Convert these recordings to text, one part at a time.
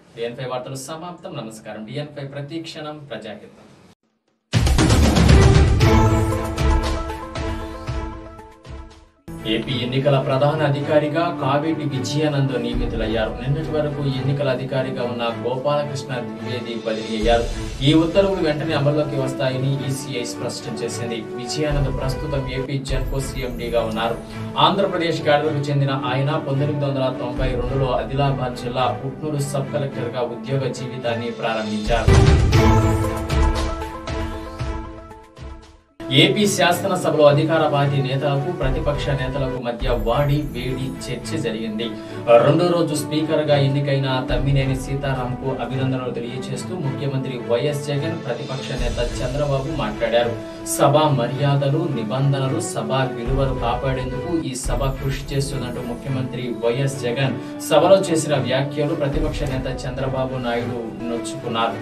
డిఎన్ five వార్తలు సమాప్తం నమస్కారం డిఎన్ ఫైవ్ ప్రతి క్షణం ప్రజాహితం ఏపీ ఎన్నికల ప్రధాన అధికారిగా కావేటి విజయానంద్ నియమితులయ్యారు నిన్నటి వరకు ఎన్నికల అధికారిగా ఉన్న గోపాలకృష్ణ ద్వివేది బదిలీ అయ్యారు ఈ ఉత్తర్వులు వెంటనే అమల్లోకి వస్తాయని ఈసీఐ స్పష్టం చేసింది విజయానంద్ ప్రస్తుతం ఏపీ జెన్కో సీఎండీగా ఉన్నారు ఆంధ్రప్రదేశ్ కేడర్కు చెందిన ఆయన పంతొమ్మిది వందల తొంభై రెండులో ఆదిలాబాద్ జిల్లా పుట్నూరు సబ్ కలెక్టర్ గా ఉద్యోగ జీవితాన్ని ప్రారంభించారు ఏపీ శాసనసభలో అధికార పార్టీ నేతలకు ప్రతిపక్ష నేతలకు మధ్య వాడి వేడి చర్చ జరిగింది రెండో రోజు స్పీకర్ గా ఎన్నికైన తమ్మినేని సీతారాంకు అభినందనలు తెలియజేస్తూ ముఖ్యమంత్రి వైఎస్ జగన్ ప్రతిపక్ష నేత చంద్రబాబు మాట్లాడారు సభ మర్యాదలు నిబంధనలు సభ విలువలు కాపాడేందుకు ఈ సభ కృషి చేస్తున్నట్టు ముఖ్యమంత్రి వైఎస్ జగన్ సభలో చేసిన వ్యాఖ్యలు ప్రతిపక్ష నేత చంద్రబాబు నాయుడు నొచ్చుకున్నారు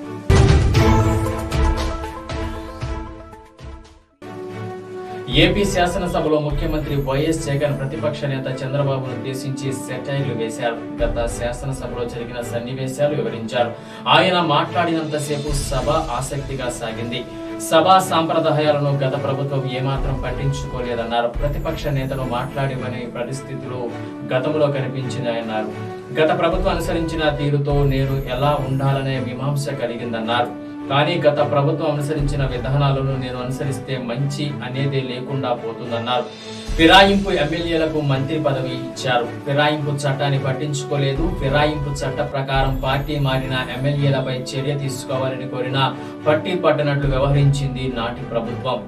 ఏపీ శాసనసభలో ముఖ్యమంత్రి వైఎస్ జగన్ ప్రతిపక్ష నేత చంద్రబాబును ఉద్దేశించి సెటైర్లు వేశారు గత శాసనసభలో జరిగిన సన్నివేశాలు వివరించారు ఆయన మాట్లాడినంతసేపు సభ ఆసక్తిగా సాగింది సభా సాంప్రదాయాలను గత ప్రభుత్వం ఏమాత్రం పట్టించుకోలేదన్నారు ప్రతిపక్ష నేతలు మాట్లాడివని పరిస్థితులు గతంలో కనిపించినాయన్నారు గత ప్రభుత్వం అనుసరించిన తీరుతో నేను ఎలా ఉండాలనే మీమాంస కలిగిందన్నారు కానీ గత ప్రభుత్వం అనుసరించిన విధానాలను నేను అనుసరిస్తే మంచి అనేదే లేకుండా పోతుందన్నారు ఫిరాయింపు ఎమ్మెల్యేలకు మంత్రి పదవి ఇచ్చారు ఫిరాయింపు చట్టాన్ని పట్టించుకోలేదు ఫిరాయింపు చట్ట ప్రకారం పార్టీ మారిన ఎమ్మెల్యేలపై చర్య తీసుకోవాలని కోరిన పట్టి పట్టనట్లు వ్యవహరించింది నాటి ప్రభుత్వం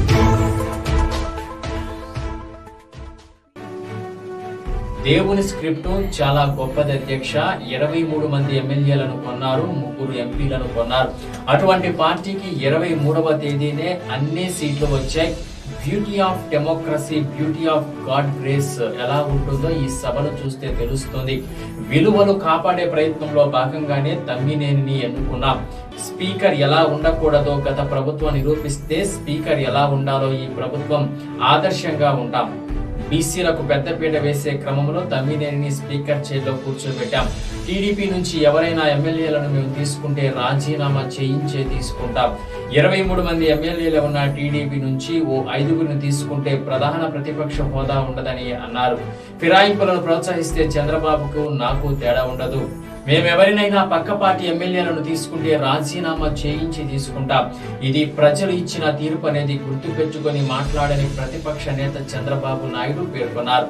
దేవుని స్క్రిప్ట్ చాలా గొప్పది అధ్యక్ష ఇరవై మూడు మంది ఎమ్మెల్యేలను కొన్నారు ముగ్గురు ఎంపీలను కొన్నారు అటువంటి పార్టీకి ఇరవై మూడవ తేదీనే అన్ని సీట్లు వచ్చాయి beauty of democracy beauty of God grace ఎలా ఉంటుందో ఈ సభను చూస్తే తెలుస్తుంది విలువలు కాపాడే ప్రయత్నంలో భాగంగానే తమ్మినేనిని ఎన్నుకున్నాం స్పీకర్ ఎలా ఉండకూడదో గత ప్రభుత్వం నిరూపిస్తే స్పీకర్ ఎలా ఉండాలో ఈ ప్రభుత్వం ఆదర్శంగా ఉంటాం బీసీలకు పెద్దపీట వేసే క్రమంలో తమ్మినేనిని స్పీకర్ చైర్లో కూర్చోబెట్టాం టీడీపీ నుంచి ఎవరైనా ఎమ్మెల్యేలను మేము తీసుకుంటే రాజీనామా చేయించే తీసుకుంటాం ఇరవై మూడు మంది ఎమ్మెల్యేలు ఉన్న టీడీపీ నుంచి ఓ ఐదుగురిని తీసుకుంటే ప్రధాన ప్రతిపక్ష హోదా ఉండదని అన్నారు ఫిరాయింపులను ప్రోత్సహిస్తే చంద్రబాబుకు నాకు తేడా ఉండదు మేమెవరినైనా పక్క పార్టీ ఎమ్మెల్యేలను తీసుకుంటే రాజీనామా చేయించి తీసుకుంటాం ఇది ప్రజలు ఇచ్చిన తీర్పు అనేది గుర్తుపెట్టుకొని మాట్లాడని ప్రతిపక్ష నేత చంద్రబాబు నాయుడు పేర్కొన్నారు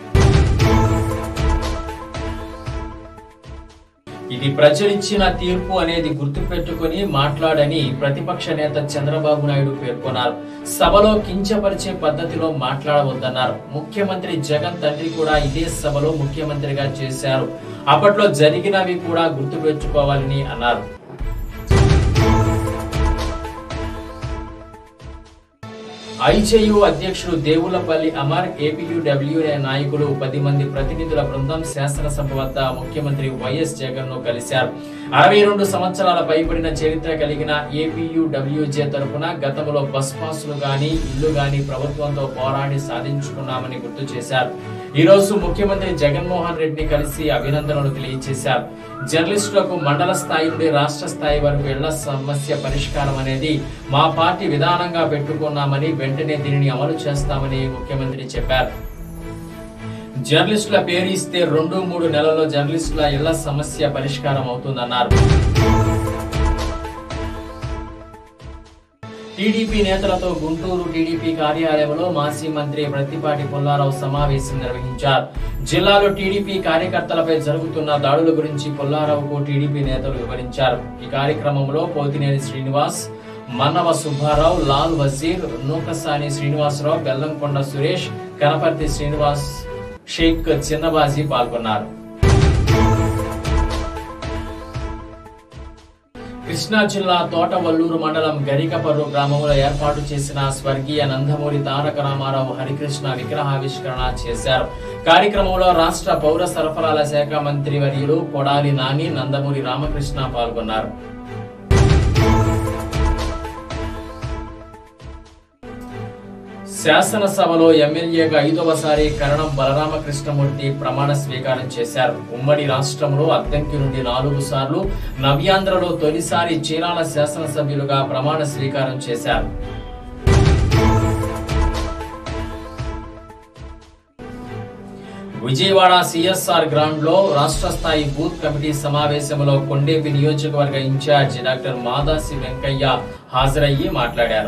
ఇది ప్రజలిచ్చిన తీర్పు అనేది గుర్తుపెట్టుకుని మాట్లాడని ప్రతిపక్ష నేత చంద్రబాబు నాయుడు పేర్కొన్నారు సభలో కించపరిచే పద్ధతిలో మాట్లాడవద్దన్నారు ముఖ్యమంత్రి జగన్ తండ్రి కూడా ఇదే సభలో ముఖ్యమంత్రిగా చేశారు అప్పట్లో జరిగినవి కూడా గుర్తుపెట్టుకోవాలని అన్నారు ఐజేయు అధ్యక్షుడు దేవులపల్లి అమర్ ఏపీయూడబ్ల్యూఏ నాయకులు పది మంది ప్రతినిధుల బృందం శాసనసభ వద్ద ముఖ్యమంత్రి వైఎస్ జగన్ ను కలిశారు అరవై రెండు సంవత్సరాల పైబడిన చరిత్ర కలిగిన ఏపీయూడబ్ల్యూజే తరపున గతంలో బస్ పాసులు గాని ఇల్లు గాని ప్రభుత్వంతో పోరాడి సాధించుకున్నామని గుర్తు చేశారు ఈ రోజు ముఖ్యమంత్రి జగన్మోహన్ రెడ్డిని కలిసి అభినందనలు తెలియజేశారు జర్నలిస్టులకు మండల స్థాయి నుండి రాష్ట్ర స్థాయి వరకు ఇళ్ల సమస్య పరిష్కారం అనేది మా పార్టీ విధానంగా పెట్టుకున్నామని వెంటనే దీనిని అమలు చేస్తామని ముఖ్యమంత్రి చెప్పారు జర్నలిస్టుల పేరు ఇస్తే రెండు మూడు నెలల్లో జర్నలిస్టుల ఇళ్ల సమస్య పరిష్కారం అవుతుందన్నారు టీడీపీ నేతలతో గుంటూరు టీడీపీ కార్యాలయంలో మాజీ మంత్రి ప్రత్తిపాటి పుల్లారావు సమావేశం నిర్వహించారు జిల్లాలో టీడీపీ కార్యకర్తలపై జరుగుతున్న దాడుల గురించి పుల్లారావుకు టీడీపీ నేతలు వివరించారు ఈ కార్యక్రమంలో పోతినేని శ్రీనివాస్ మన్నవ సుబ్బారావు లాల్ వజీర్ నూకసాని శ్రీనివాసరావు బెల్లంకొండ సురేష్ కనపర్తి శ్రీనివాస్ షేక్ చిన్నబాజీ పాల్గొన్నారు కృష్ణా జిల్లా తోటవల్లూరు మండలం గరికపర్రు గ్రామంలో ఏర్పాటు చేసిన స్వర్గీయ నందమూరి తారక రామారావు హరికృష్ణ విగ్రహావిష్కరణ చేశారు కార్యక్రమంలో రాష్ట్ర పౌర సరఫరాల శాఖ మంత్రి వర్యులు కొడాలి నాని నందమూరి రామకృష్ణ పాల్గొన్నారు శాసనసభలో ఎమ్మెల్యేగా ఐదవసారి కరణం బలరామకృష్ణమూర్తి ప్రమాణ స్వీకారం చేశారు ఉమ్మడి రాష్ట్రంలో అద్దంకి నుండి నాలుగు సార్లు నవ్యాంధ్రలో తొలిసారి చీరాల శాసనసభ్యులుగా ప్రమాణ స్వీకారం చేశారు విజయవాడ సిఎస్ఆర్ గ్రౌండ్ లో రాష్ట్ర స్థాయి బూత్ కమిటీ సమావేశంలో కొండేపి నియోజకవర్గ ఇన్ఛార్జి డాక్టర్ మాదాసి వెంకయ్య హాజరయ్యి మాట్లాడారు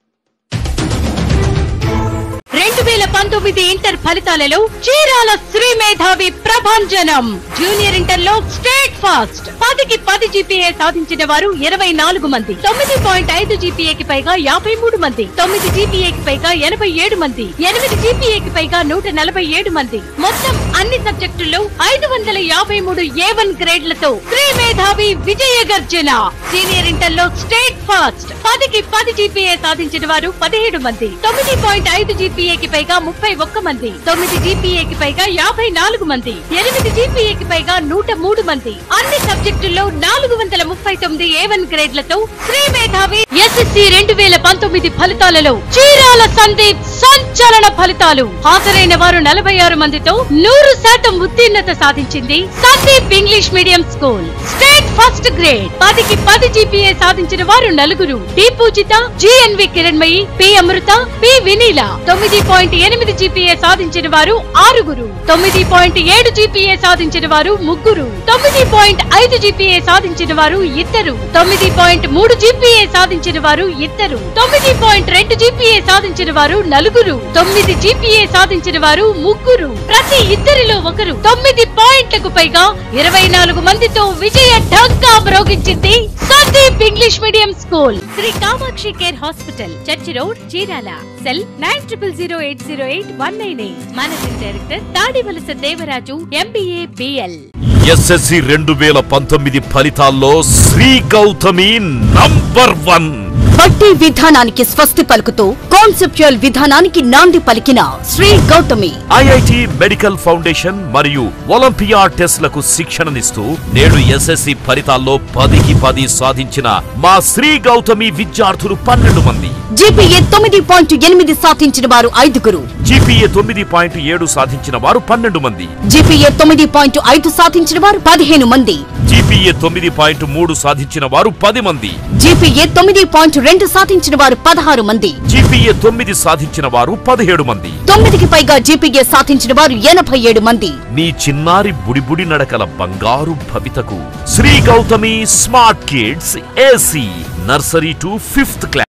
రెండు వేల పంతొమ్మిది ఇంటర్ ఫలితాలలో చీరాల శ్రీ మేధావి ప్రభంజనం జూనియర్ ఇంటర్ లో స్టేట్ ఫాస్ట్ పదికి పది జీపీఏ సాధించిన వారు ఇరవై నాలుగు మంది తొమ్మిది పాయింట్ ఐదు జీపీఏకి పైగా యాభై మూడు మంది తొమ్మిది జీపీఏకి పైగా ఎనభై ఏడు మంది ఎనిమిది జీపీఏకి పైగా నూట నలభై ఏడు మంది మొత్తం అన్ని సబ్జెక్టుల్లో ఐదు వందల యాభై మూడు ఏ వన్ గ్రేడ్లతో శ్రీ మేధావి విజయ గర్జన సీనియర్ ఇంటర్ లో స్టేట్ ఫాస్ట్ పదికి పది జీపీఏ సాధించిన వారు పదిహేడు మంది తొమ్మిది పాయింట్ ఐదు జీపీఏకి పైగా ముప్పై ఒక్క మంది తొమ్మిది జీపీఏకి పైగా యాభై నాలుగు మంది ఎనిమిది జీపీఏకి పైగా నూట మూడు మంది అన్ని సబ్జెక్టుల్లో నాలుగు వందల ముప్పై తొమ్మిది ఏ వన్ గ్రేడ్లతో శ్రీ మేధావి ఎస్ఎస్సి రెండు వేల పంతొమ్మిది ఫలితాలలో చీరాల సందీప్ సంచలన ఫలితాలు హాజరైన వారు నలభై ఆరు మందితో నూరు శాతం ఉత్తీర్ణత సాధించింది Sandeep English medium school state first grade పదికి పది జీపీఏ సాధించిన వారు నలుగురు D Poojitha GNV Kiranmayi P Amrutha P Vineela తొమ్మిది పాయింట్ ఎనిమిది జీపీఏ సాధించిన వారు ఆరుగురు తొమ్మిది పాయింట్ ఏడు జీపీఏ సాధించిన వారు ముగ్గురు తొమ్మిది పాయింట్ ఐదు జీపీఏ సాధించిన వారు ఇద్దరు తొమ్మిది పాయింట్ మూడు జీపీఏ సాధించిన వారు ఇద్దరు తొమ్మిది పాయింట్ రెండు జీపీఏ సాధించిన వారు నలుగురు తొమ్మిది జీపీఏ సాధించిన వారు ముగ్గురు ప్రతి ఇద్దరిలో ఒకరు తొమ్మిది పాయింట్లకు పైగా ఇరవై నాలుగు మందితో విజయ ఢంకా మ్రోగించింది Sandeep English medium school Sri Kamakshi care hospital church road Chirala cell nine triple zero eight zero eight one nine eight managing director Tadivalasa Devaraju MBA BL SSC రెండు వేల పంతొమ్మిది ఫలితాల్లో శ్రీ గౌతమి నంబర్ వన్ బట్టి విధానానికి స్వస్తి పలుకుతూ కాన్సెప్చువల్ విధానానికి నాంది పలికిన Sri Gautami IIT medical foundation మరియు ఒలింపియా టెస్ట్లకు శిక్షణనిస్తూ నేడు ఎస్ఎస్సి ఫలితాల్లో పదికి పది సాధించిన మా శ్రీ గౌతమి విద్యార్థులు పన్నెండు మంది జీపీఏ తొమ్మిది పాయింట్ ఎనిమిది సాధించిన వారు ఐదుగురు జీపీఏ తొమ్మిది పాయింట్ ఏడు సాధించిన వారు పన్నెండు మంది జీపీఏ తొమ్మిది పాయింట్ ఐదు సాధించిన వారు పదిహేను మంది జీపీఏ తొమ్మిది పాయింట్ మూడు సాధించిన వారు పది మంది జీపీఏ తొమ్మిది పాయింట్ రెండు సాధించిన వారు పదహారు మంది జీపీఏ తొమ్మిది సాధించిన వారు పదిహేడు మంది తొమ్మిదికి పైగా జీపీఏ సాధించిన వారు ఎనభై ఏడు మంది నీ చిన్నారి బుడిబుడి నడకల బంగారు భవితకు Sri Gautami smart kids AC nursery to fifth class